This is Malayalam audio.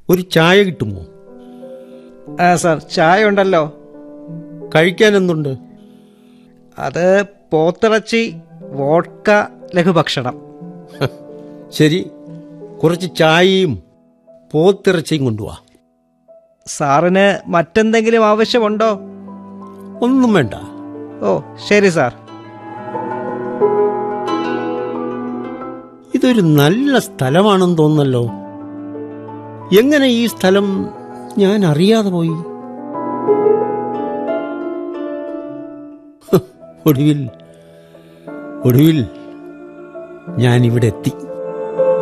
ഒരു ചായ കിട്ടുമോ ആ സാർ ചായ ഉണ്ടല്ലോ കഴിക്കാൻ എന്തുണ്ട് അത് പോത്തിറച്ചി വോഡ്ക ലഘുഭക്ഷണം ശരി കുറച്ച് ചായയും പോത്തിറച്ചിയും കൊണ്ടുവാ സാറിന് മറ്റെന്തെങ്കിലും ആവശ്യമുണ്ടോ ഒന്നും വേണ്ട ഓ ശരി സാർ ഇതൊരു നല്ല സ്ഥലമാണെന്ന് തോന്നല്ലോ എങ്ങനെ ഈ സ്ഥലം ഞാൻ അറിയാതെ പോയി ഹ്, ഒടുവിൽ ഒടുവിൽ ഞാൻ ഇവിടെ എത്തി